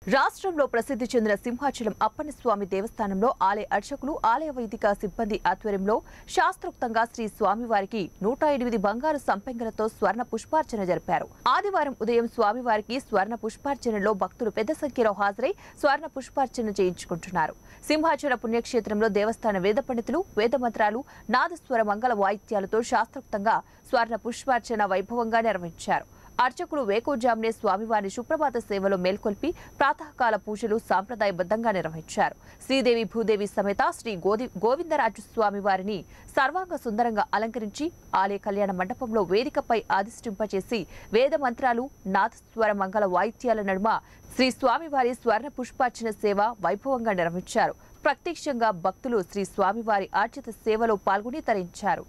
రాష్ట్రంలో ప్రసిద్ధి చెందిన సింహాచలం అప్పన్నస్వామి దేవస్థానంలో ఆలయ అర్చకులు ఆలయ వైదిక సిబ్బంది ఆధ్వర్యంలో శాస్త్రోక్తంగా శ్రీ స్వామివారికి నూట ఎనిమిది బంగారు సంపెంగలతో స్వర్ణ పుష్పార్చన జరిపారు ఆదివారం ఉదయం స్వామివారికి స్వర్ణ పుష్పార్చనలో భక్తులు పెద్ద సంఖ్యలో హాజరై స్వర్ణ పుష్పార్చన చేయించుకుంటున్నారు సింహాచల పుణ్యక్షేత్రంలో దేవస్థాన వేద పండితులు వేద మంత్రాలు నాదస్వర మంగళ వాయిద్యాలతో శాస్త్రోక్తంగా స్వర్ణ పుష్పార్చన వైభవంగా నిర్వహించారు అర్చకులు వేకోజామునే స్వామివారి సుప్రభాత సేవలో మేల్కొల్పి ప్రాతకాల పూజలు సాంప్రదాయబద్ధంగా నిర్వహించారు శ్రీదేవి భూదేవి సమేత శ్రీ గోది గోవిందరాజు స్వామి వారిని సర్వాంగ సుందరంగా అలంకరించి ఆలయ కళ్యాణ మండపంలో వేదికపై ఆదిష్టింపచేసి వేద మంత్రాలు నాదస్వర మంగళ వాయిద్యాల నడుమ శ్రీ స్వామివారి స్వర్ణ పుష్పార్చన సేవ వైభవంగా నిర్వహించారు ప్రత్యక్షంగా భక్తులు శ్రీ స్వామివారి ఆర్జిత సేవలో పాల్గొని తరించారు